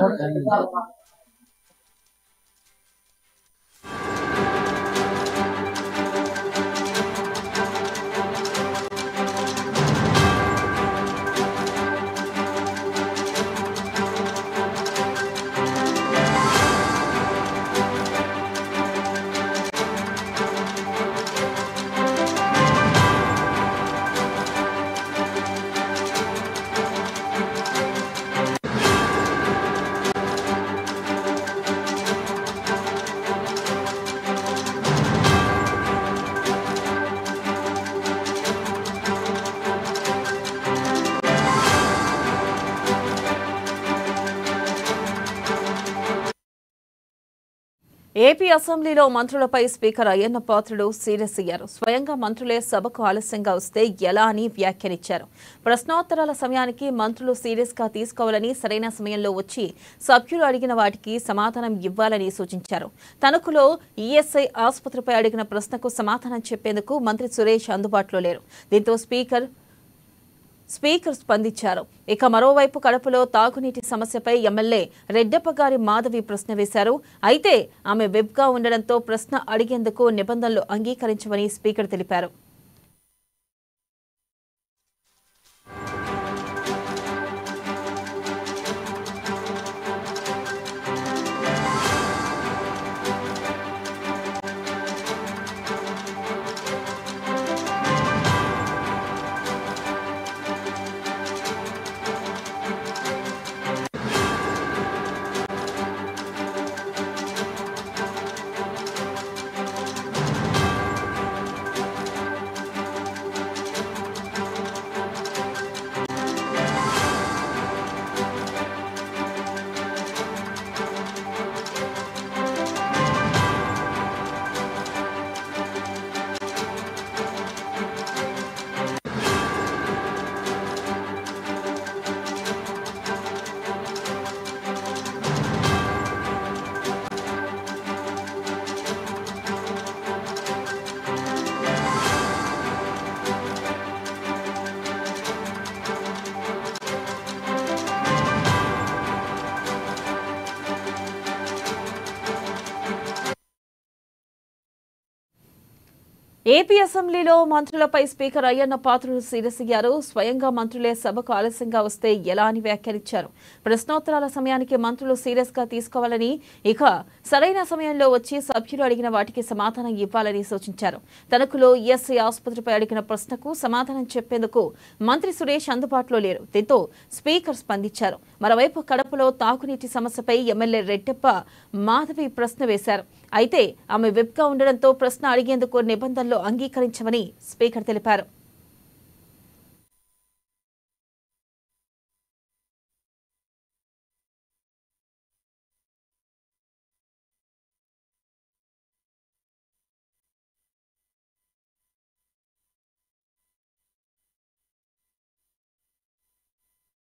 AP అసెంబ్లీలో మంత్రులపై speaker Ayyanna Patrudu serious అయ్యారు స్వయంగా మంత్రులే సభకు ఆలస్యంగా వస్తే ఎలా అని వ్యాఖ్యానించారు ప్రశ్నోత్తరాల సమయానికి మంత్రులు సీరియస్ గా తీసుకోవాలని సరైన సమయంలో వచ్చి సభ్యులు అడిగిన వాటికి సమాధానం ఇవ్వాలని సూచించారు తణుకులో ఈఎస్ఐ ఆసుపత్రిపై అడిగిన ప్రశ్నకు సమాధానం చెప్పేందుకు మంత్రి సురేష్ అందుబాటులో లేరు దీంతో స్పీకర్ స్పీకర్ స్పందించారు ఇక మరోవైపు కడపలో తాగునీటి సమస్యపై ఎమ్మెల్యే రెడ్డప్ప గారి మాధవి ప్రశ్న వేశారు అయితే ఆమె వెబ్గా ఉండడంతో ప్రశ్న అడిగేందుకు నిబంధనలు అంగీకరించమని స్పీకర్ తెలిపారు ఏపీ అసెంబ్లీలో మంత్రులపై స్పీకర్ అయ్యన్న పాత్రుడు సీరియస్ అయ్యారు స్వయంగా మంత్రులే సభకు ఆలస్యంగా వస్తే ఎలా అని వ్యాఖ్యానించారు ప్రశ్నోత్తరాల సమయానికి మంత్రులు సీరియస్ గా తీసుకోవాలని ఇక సరైన సమయంలో వచ్చి సభ్యులు అడిగిన వాటికి సమాధానం ఇవ్వాలని సూచించారు తణుకులో ఈఎస్ఐ ఆసుపత్రిపై అడిగిన ప్రశ్నకు సమాధానం చెప్పేందుకు మంత్రి సురేష్ అందుబాటులో లేరు దీంతో స్పీకర్ స్పందించారు మరోవైపు కడపలో తాగునీటి సమస్యపై ఎమ్మెల్యే రెడ్డప్ప మాధవి ప్రశ్న వేశారు అయితే ఆమె వెబ్గా ఉండడంతో ప్రశ్న అడిగేందుకు నిబంధనలు అంగీకరించమని స్పీకర్ తెలిపారు